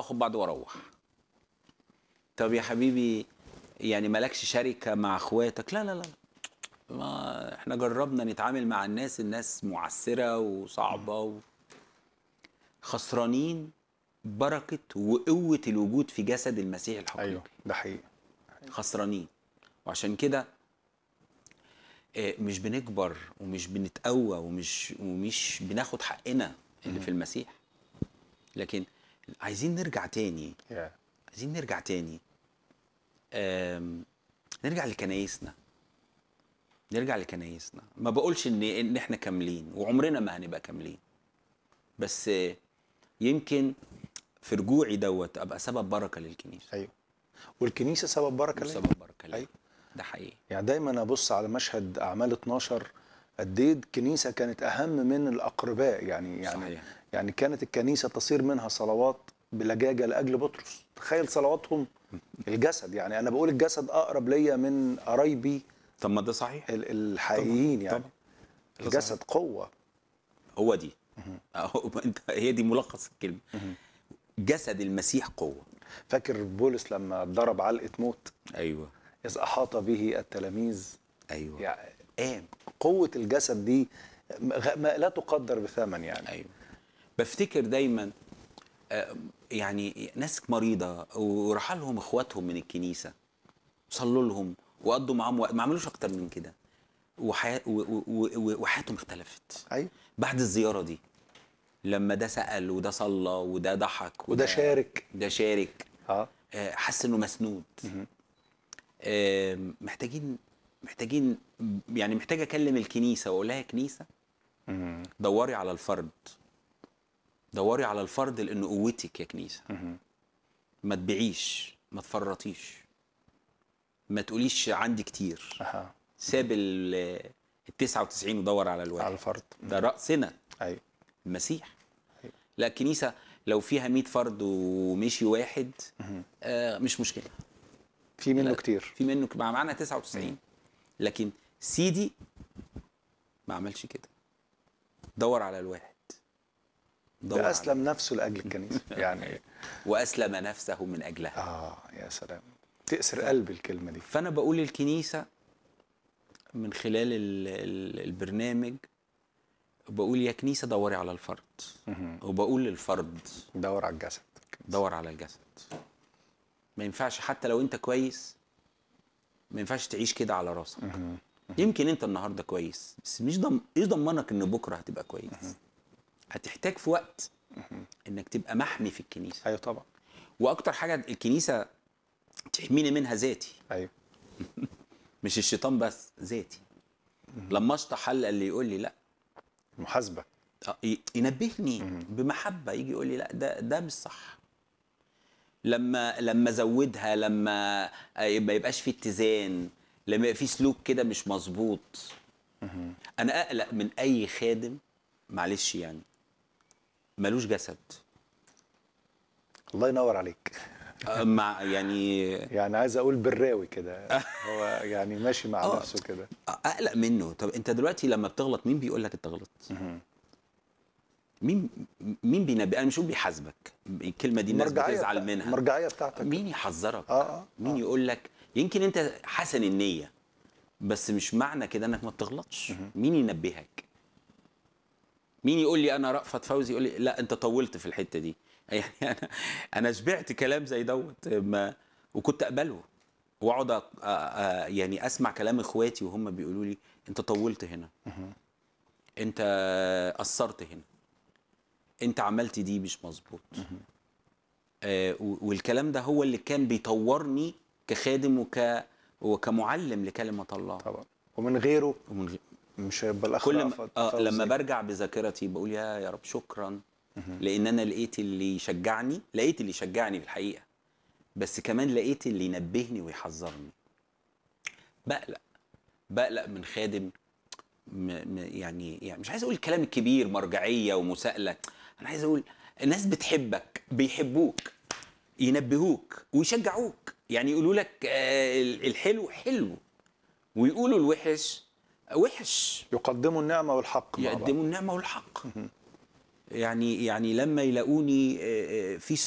واخد بعض واروح طب يا حبيبي يعني مالكش شركه مع اخواتك لا لا لا ما احنا جربنا نتعامل مع الناس الناس معسره وصعبه و... خسرانين بركه وقوه الوجود في جسد المسيح الحقيقي ايوه ده حقيقي خسرانين وعشان كده آه، مش بنكبر ومش بنتقوى ومش ومش بناخد حقنا اللي في المسيح لكن عايزين نرجع تاني يا عايزين نرجع تاني آم، نرجع لكنايسنا نرجع لكنايسنا ما بقولش ان ان احنا كاملين وعمرنا ما هنبقى كاملين بس آه، يمكن في رجوعي دوت ابقى سبب بركه للكنيسه ايوه والكنيسه سبب بركه لنا سبب بركه ليا أيوة. ده حقيقي يعني دايما ابص على مشهد اعمال 12 قد ايه الكنيسه كانت اهم من الاقرباء يعني يعني صحيح. يعني كانت الكنيسه تصير منها صلوات بلجاجه لاجل بطرس تخيل صلواتهم الجسد يعني انا بقول الجسد اقرب ليا من قرايبي طب ما ده صحيح ال- الحقيقيين يعني طبعا. ده الجسد صحيح. قوه هو دي أهو انت هي دي ملخص الكلمه جسد المسيح قوه فاكر بولس لما ضرب علقه موت ايوه اذ احاط به التلاميذ ايوه يعني قام قوه الجسد دي غ- ما لا تقدر بثمن يعني ايوه بفتكر دايما آه، يعني ناس مريضه وراح لهم اخواتهم من الكنيسه صلوا لهم وقضوا معاهم وقت ما عملوش اكتر من كده وحياه و- و- و- وحياتهم اختلفت ايوه بعد الزياره دي لما ده سال وده صلى وده ضحك وده شارك. ده شارك اه آه، حس انه مسنود آه، محتاجين محتاجين يعني محتاج اكلم الكنيسه واقول لها يا كنيسه مم. دوري على الفرد دوري على الفرد لان قوتك يا كنيسه ما تبيعيش ما تفرطيش ما تقوليش عندي كتير اها ساب ال ال 99 ودور على الواحد على الفرد ده راسنا ايوه المسيح لا الكنيسه لو فيها 100 فرد ومشي واحد آه مش مشكله في منه لا، كتير في منه ك- مع معانا 99 لكن سيدي ما عملش كده دور على الواحد دور ده على اسلم نفسه لاجل الكنيسه يعني واسلم نفسه من اجلها اه يا سلام تأسر قلبي الكلمه دي فانا بقول للكنيسه من خلال ال ال البرنامج بقول يا كنيسه دوري على الفرد وبقول للفرد دور على الجسد دور على الجسد ما ينفعش حتى لو انت كويس ما ينفعش تعيش كده على راسك يمكن انت النهارده كويس بس مش ضم... ايش ضمنك ان بكره هتبقى كويس هتحتاج في وقت انك تبقى محمي في الكنيسه ايوه طبعا واكتر حاجه الكنيسه تحميني منها ذاتي ايوه مش الشيطان بس ذاتي لما اشطح حل اللي يقول لي لا محاسبه آه، ي- ينبهني بمحبه يجي يقول لي لا ده ده مش صح لما لما ازودها لما آه، ما يبقاش في اتزان لما يبقى في سلوك كده مش مظبوط انا اقلق من اي خادم معلش يعني ملوش جسد الله ينور عليك آه، مع يعني يعني عايز اقول براوي كده هو يعني ماشي مع آه. نفسه كده اقلق منه طب انت دلوقتي لما بتغلط مين بيقول لك انت غلطت مين مين بينبي انا مش هقول بيحاسبك الكلمه دي الناس المرجعيه بتزعل بتاع- منها المرجعيه بتاعتك مين يحذرك آه، آه، مين آه. يقول لك يمكن انت حسن النيه بس مش معنى كده انك ما بتغلطش مين ينبهك مين يقول لي انا رأفت فوزي يقول لي لا انت طولت في الحته دي يعني انا انا شبعت كلام زي دوت ما وكنت اقبله واقعد أ- أ- أ- يعني اسمع كلام اخواتي وهم بيقولوا لي انت طولت هنا انت قصرت هنا انت عملت دي مش مظبوط آه و- والكلام ده هو اللي كان بيطورني كخادم وك وكمعلم لكلمه الله طبعا ومن غيره ومن غير مش هيبقى الاخ كل ما رأفت آه فوزي. لما برجع بذاكرتي بقول يا يا رب شكرا لان انا لقيت اللي يشجعني لقيت اللي يشجعني في الحقيقه بس كمان لقيت اللي ينبهني ويحذرني بقلق بقلق من خادم م م يعني, يعني مش عايز اقول الكلام الكبير مرجعيه ومساءله انا عايز اقول الناس بتحبك بيحبوك ينبهوك ويشجعوك يعني يقولوا لك آه، الحلو حلو ويقولوا الوحش وحش يقدموا النعمه والحق مع بعض. يقدموا النعمه والحق يعني يعني لما يلاقوني آه، آه، في